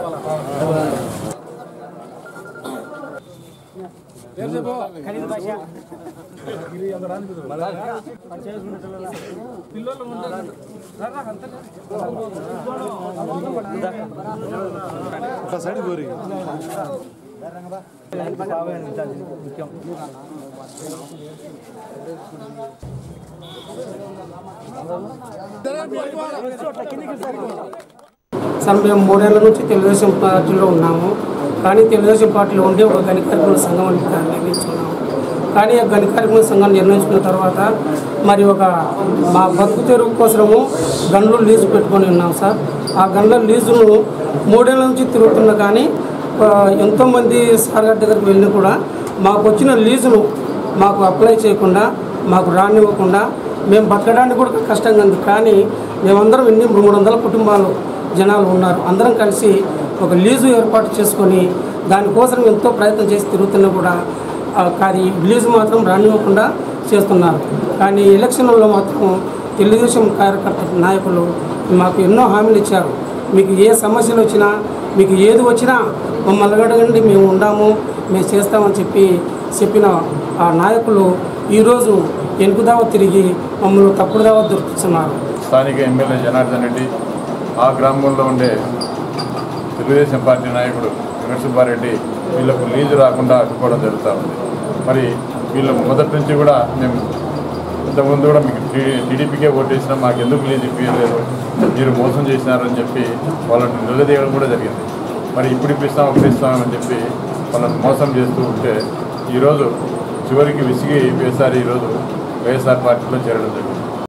sir మేము మూడేళ్ల నుంచి తెలుగుదేశం పార్టీలో ఉన్నాము కానీ తెలుగుదేశం పార్టీలో ఉండి ఒక గణికార్మికుల సంఘం అని దాన్ని నిర్ణయించుకున్నాము కానీ ఆ గణికార్మికుల సంఘం నిర్ణయించుకున్న తర్వాత మరి ఒక మా బతుకు తెరువు కోసము గన్లు లీజు పెట్టుకొని ఉన్నాం సార్ ఆ గన్ల లీజును మూడేళ్ల నుంచి తిరుగుతున్నా కానీ ఆ, ఎంతోమంది సార్ గారి దగ్గరికి వెళ్ళినా కూడా మాకు వచ్చిన లీజును మాకు అప్లై చేయకుండా మాకు రానివ్వకుండా మేము బతకడానికి కూడా కష్టంగా ఉంది కానీ మేమందరం ఎన్ని మూడు వందల కుటుంబాలు జనాలు ఉన్నారు అందరం కలిసి ఒక లీజు ఏర్పాటు చేసుకొని దానికోసం ఎంతో ప్రయత్నం చేసి తిరుగుతున్నా కూడా ఆ, కానీ లీజు మాత్రం రానివ్వకుండా చేస్తున్నారు కానీ ఎలక్షన్లలో మాత్రం తెలుగుదేశం కార్యకర్త నాయకులు మాకు ఎన్నో హామీలు ఇచ్చారు మీకు ఏ సమస్యలు వచ్చినా మీకు ఏది వచ్చినా మమ్మల్ని అడగండి మేము ఉండాము మేము చేస్తామని చెప్పి చెప్పిన ఆ నాయకులు ఈరోజు ఎనుకుదావ తిరిగి మమ్మల్ని తప్పుడు దావ దొరుకుతున్నారు స్థానిక ఎమ్మెల్యే జనార్దన్ రెడ్డి ఆ గ్రామంలో ఉండే తెలుగుదేశం పార్టీ నాయకుడు వెంకట సుబ్బారెడ్డి వీళ్ళకు లీజు రాకుండా అడ్డుకోవడం జరుగుతూ ఉంది మరి వీళ్ళు మొదటి నుంచి కూడా మేము ఇంతకుముందు కూడా మీకు టీ- టీడీపీకే ఓటేసినా మాకు ఎందుకు లీజు ఇప్పించలేదు మీరు మోసం చేసినారని చెప్పి వాళ్ళని నిలదీయడం కూడా జరిగింది మరి ఇప్పుడు ఇప్పిస్తాం అప్పుడు ఇస్తామని చెప్పి వాళ్ళని మోసం చేస్తూ ఉంటే ఈరోజు చివరికి విసిగి వేసారి ఈరోజు వైఎస్ఆర్ పార్టీలో చేరడం జరిగింది